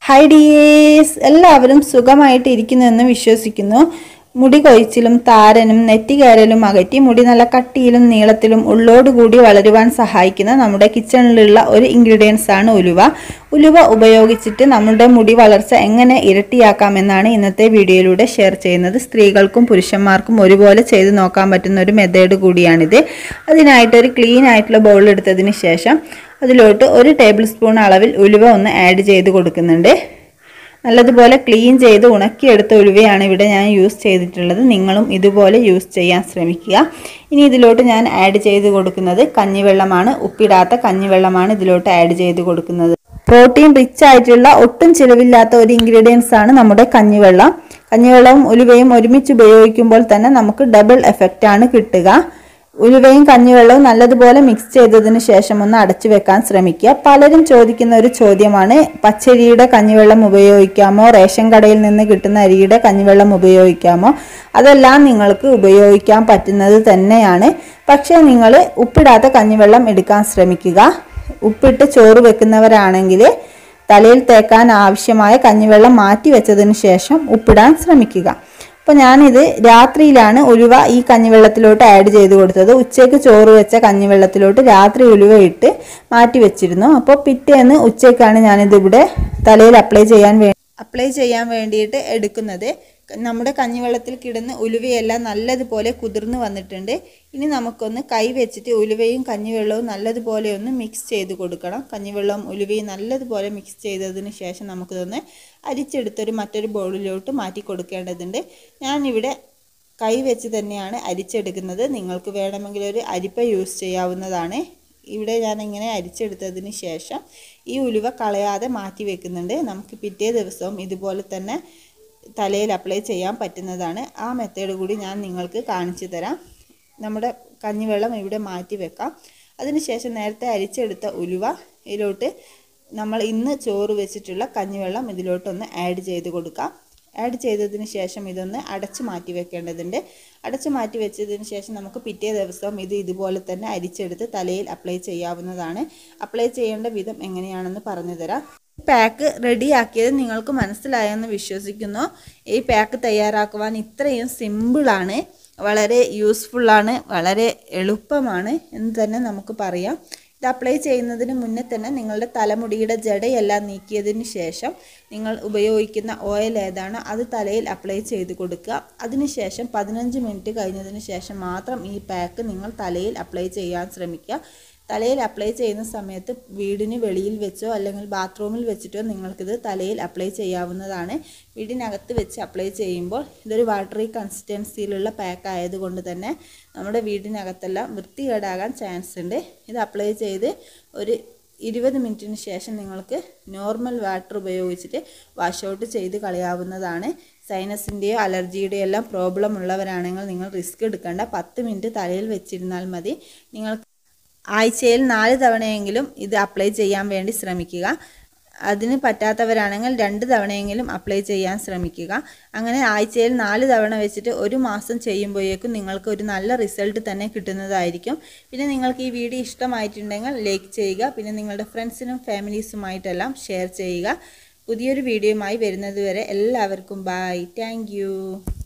hi dears എല്ലാവരും സുഖമായിട്ട് ഇരിക്കുന്നുവെന്ന് വിശ്വസിക്കുന്നു മുടി കൊഴിച്ചിലും താരനും നെറ്റികയറലും അകറ്റി മുടി നല്ല കട്ടിയിലും നീളത്തിലും ഉള്ളോടുകൂടി വളരുവാൻ സഹായിക്കുന്ന നമ്മുടെ കിച്ചണിലുള്ള ഒരു ഇൻഗ്രീഡിയൻസ് ആണ് ഉലുവ ഉലുവ ഉപയോഗിച്ചിട്ട് നമ്മുടെ മുടി വളർച്ച എങ്ങനെ ഇരട്ടിയാക്കാമെന്നാണ് ഇന്നത്തെ വീഡിയോയിലൂടെ ഷെയർ ചെയ്യുന്നത് സ്ത്രീകൾക്കും പുരുഷന്മാർക്കും ഒരുപോലെ ചെയ്ത് നോക്കാൻ പറ്റുന്ന ഒരു മെത്തേഡ് കൂടിയാണിത് അതിനായിട്ട് ഒരു ക്ലീൻ ആയിട്ടുള്ള ബൗൾ എടുത്തതിന് ശേഷം അതിലോട്ട് ഒരു ടേബിൾ സ്പൂൺ അളവിൽ ഉലുവ ഒന്ന് ആഡ് ചെയ്ത് കൊടുക്കുന്നുണ്ട് നല്ലതുപോലെ ക്ലീൻ ചെയ്ത് ഉണക്കിയെടുത്ത ഉലുവയാണ് ഇവിടെ ഞാൻ യൂസ് ചെയ്തിട്ടുള്ളത് നിങ്ങളും ഇതുപോലെ യൂസ് ചെയ്യാൻ ശ്രമിക്കുക ഇനി ഇതിലോട്ട് ഞാൻ ആഡ് ചെയ്ത് കൊടുക്കുന്നത് കഞ്ഞിവെള്ളമാണ് ഉപ്പിടാത്ത കഞ്ഞിവെള്ളമാണ് ഇതിലോട്ട് ആഡ് ചെയ്ത് കൊടുക്കുന്നത് പ്രോട്ടീൻ റിച്ച് ആയിട്ടുള്ള ഒട്ടും ചിലവില്ലാത്ത ഒരു ഇൻഗ്രീഡിയൻസ് ആണ് നമ്മുടെ കഞ്ഞിവെള്ളം കഞ്ഞിവെള്ളവും ഉലുവയും ഒരുമിച്ച് ഉപയോഗിക്കുമ്പോൾ തന്നെ നമുക്ക് ഡബിൾ എഫക്റ്റ് ആണ് കിട്ടുക ഉലുവയും കഞ്ഞിവെള്ളവും നല്ലതുപോലെ മിക്സ് ചെയ്തതിന് ശേഷം ഒന്ന് അടച്ചു വെക്കാൻ ശ്രമിക്കുക പലരും ചോദിക്കുന്ന ഒരു ചോദ്യമാണ് പച്ചരിയുടെ കഞ്ഞിവെള്ളം ഉപയോഗിക്കാമോ റേഷൻ കടയിൽ നിന്ന് കിട്ടുന്ന അരിയുടെ കഞ്ഞിവെള്ളം ഉപയോഗിക്കാമോ അതെല്ലാം നിങ്ങൾക്ക് ഉപയോഗിക്കാൻ പറ്റുന്നത് തന്നെയാണ് പക്ഷേ നിങ്ങൾ ഉപ്പിടാത്ത കഞ്ഞിവെള്ളം എടുക്കാൻ ശ്രമിക്കുക ഉപ്പിട്ട് ചോറ് വെക്കുന്നവരാണെങ്കിൽ തലയിൽ തേക്കാൻ ആവശ്യമായ കഞ്ഞിവെള്ളം മാറ്റി വെച്ചതിന് ശേഷം ഉപ്പിടാൻ ശ്രമിക്കുക അപ്പോൾ ഞാനിത് രാത്രിയിലാണ് ഉലുവ ഈ കഞ്ഞിവെള്ളത്തിലോട്ട് ആഡ് ചെയ്ത് കൊടുത്തത് ഉച്ചയ്ക്ക് ചോറ് വെച്ച കഞ്ഞിവെള്ളത്തിലോട്ട് രാത്രി ഉലുവ ഇട്ട് മാറ്റി വെച്ചിരുന്നു അപ്പോൾ പിറ്റേന്ന് ഉച്ചയ്ക്കാണ് ഞാനിത് ഇവിടെ തലയിൽ അപ്ലൈ ചെയ്യാൻ വേണ്ടി അപ്ലൈ ചെയ്യാൻ വേണ്ടിയിട്ട് എടുക്കുന്നത് നമ്മുടെ കഞ്ഞിവെള്ളത്തിൽ കിടന്ന് ഉലുവയെല്ലാം നല്ലതുപോലെ കുതിർന്ന് വന്നിട്ടുണ്ട് ഇനി നമുക്കൊന്ന് കൈ വെച്ചിട്ട് ഉലുവയും കഞ്ഞിവെള്ളവും നല്ലതുപോലെ ഒന്ന് മിക്സ് ചെയ്ത് കൊടുക്കണം കഞ്ഞിവെള്ളവും ഉലുവയും നല്ലതുപോലെ മിക്സ് ചെയ്തതിന് ശേഷം നമുക്കിതൊന്ന് അരിച്ചെടുത്തൊരു മറ്റൊരു ബൗളിലോട്ട് മാറ്റി കൊടുക്കേണ്ടതുണ്ട് ഞാനിവിടെ കൈ വെച്ച് തന്നെയാണ് അരിച്ചെടുക്കുന്നത് നിങ്ങൾക്ക് വേണമെങ്കിൽ ഒരു അരിപ്പ യൂസ് ചെയ്യാവുന്നതാണ് ഇവിടെ ഞാൻ ഇങ്ങനെ അരിച്ചെടുത്തതിന് ശേഷം ഈ ഉലുവ കളയാതെ മാറ്റി വെക്കുന്നുണ്ട് നമുക്ക് പിറ്റേ ദിവസവും ഇതുപോലെ തന്നെ തലയിൽ അപ്ലൈ ചെയ്യാൻ പറ്റുന്നതാണ് ആ മെത്തേഡ് കൂടി ഞാൻ നിങ്ങൾക്ക് കാണിച്ചു തരാം നമ്മുടെ കഞ്ഞിവെള്ളം ഇവിടെ മാറ്റി വെക്കാം അതിനുശേഷം നേരത്തെ അരിച്ചെടുത്ത ഉലുവ ഇതിലോട്ട് നമ്മൾ ഇന്ന് ചോറ് വെച്ചിട്ടുള്ള കഞ്ഞിവെള്ളം ഇതിലോട്ടൊന്ന് ആഡ് ചെയ്ത് കൊടുക്കാം ആഡ് ചെയ്തതിന് ശേഷം ഇതൊന്ന് അടച്ച് മാറ്റി വെക്കേണ്ടതുണ്ട് അടച്ച് മാറ്റി വെച്ചതിന് ശേഷം നമുക്ക് പിറ്റേ ദിവസം ഇത് ഇതുപോലെ തന്നെ അരിച്ചെടുത്ത് തലയിൽ അപ്ലൈ ചെയ്യാവുന്നതാണ് അപ്ലൈ ചെയ്യേണ്ട വിധം എങ്ങനെയാണെന്ന് പറഞ്ഞു തരാം പാക്ക് റെഡിയാക്കിയത് നിങ്ങൾക്ക് മനസ്സിലായെന്ന് വിശ്വസിക്കുന്നു ഈ പാക്ക് തയ്യാറാക്കുവാൻ ഇത്രയും സിമ്പിളാണ് വളരെ യൂസ്ഫുള്ളാണ് വളരെ എളുപ്പമാണ് എന്ന് തന്നെ നമുക്ക് പറയാം ഇത് അപ്ലൈ ചെയ്യുന്നതിന് മുന്നേ തന്നെ നിങ്ങളുടെ തലമുടിയുടെ ജടയെല്ലാം നീക്കിയതിന് ശേഷം നിങ്ങൾ ഉപയോഗിക്കുന്ന ഓയിൽ ഏതാണോ അത് തലയിൽ അപ്ലൈ ചെയ്ത് കൊടുക്കുക അതിനുശേഷം പതിനഞ്ച് മിനിറ്റ് കഴിഞ്ഞതിന് ശേഷം മാത്രം ഈ പാക്ക് നിങ്ങൾ തലയിൽ അപ്ലൈ ചെയ്യാൻ ശ്രമിക്കുക തലയിൽ അപ്ലൈ ചെയ്യുന്ന സമയത്ത് വീടിന് വെളിയിൽ വെച്ചോ അല്ലെങ്കിൽ ബാത്റൂമിൽ വെച്ചിട്ടോ നിങ്ങൾക്കിത് തലയിൽ അപ്ലൈ ചെയ്യാവുന്നതാണ് വീടിനകത്ത് വെച്ച് അപ്ലൈ ചെയ്യുമ്പോൾ ഇതൊരു വാട്ടറി കൺസിസ്റ്റൻസിയിലുള്ള പാക്ക് ആയതുകൊണ്ട് തന്നെ നമ്മുടെ വീടിനകത്തെല്ലാം വൃത്തികേടാകാൻ ചാൻസ് ഉണ്ട് ഇത് അപ്ലൈ ചെയ്ത് ഒരു ഇരുപത് മിനിറ്റിന് ശേഷം നിങ്ങൾക്ക് നോർമൽ വാട്ടർ ഉപയോഗിച്ചിട്ട് വാഷ് ഔട്ട് ചെയ്ത് കളയാവുന്നതാണ് സൈനസിൻ്റെയോ അലർജിയുടെയോ എല്ലാം പ്രോബ്ലം ഉള്ളവരാണെങ്കിൽ നിങ്ങൾ റിസ്ക് എടുക്കേണ്ട പത്ത് മിനിറ്റ് തലയിൽ വെച്ചിരുന്നാൽ മതി നിങ്ങൾക്ക് ആഴ്ചയിൽ നാല് തവണയെങ്കിലും ഇത് അപ്ലൈ ചെയ്യാൻ വേണ്ടി ശ്രമിക്കുക അതിന് പറ്റാത്തവരാണെങ്കിൽ രണ്ട് തവണയെങ്കിലും അപ്ലൈ ചെയ്യാൻ ശ്രമിക്കുക അങ്ങനെ ആഴ്ചയിൽ നാല് തവണ വെച്ചിട്ട് ഒരു മാസം ചെയ്യുമ്പോഴേക്കും നിങ്ങൾക്ക് ഒരു നല്ല റിസൾട്ട് തന്നെ കിട്ടുന്നതായിരിക്കും പിന്നെ നിങ്ങൾക്ക് ഈ വീഡിയോ ഇഷ്ടമായിട്ടുണ്ടെങ്കിൽ ലൈക്ക് ചെയ്യുക പിന്നെ നിങ്ങളുടെ ഫ്രണ്ട്സിനും ഫാമിലീസുമായിട്ടെല്ലാം ഷെയർ ചെയ്യുക പുതിയൊരു വീഡിയോയുമായി വരുന്നത് വരെ എല്ലാവർക്കും ബായ് താങ്ക്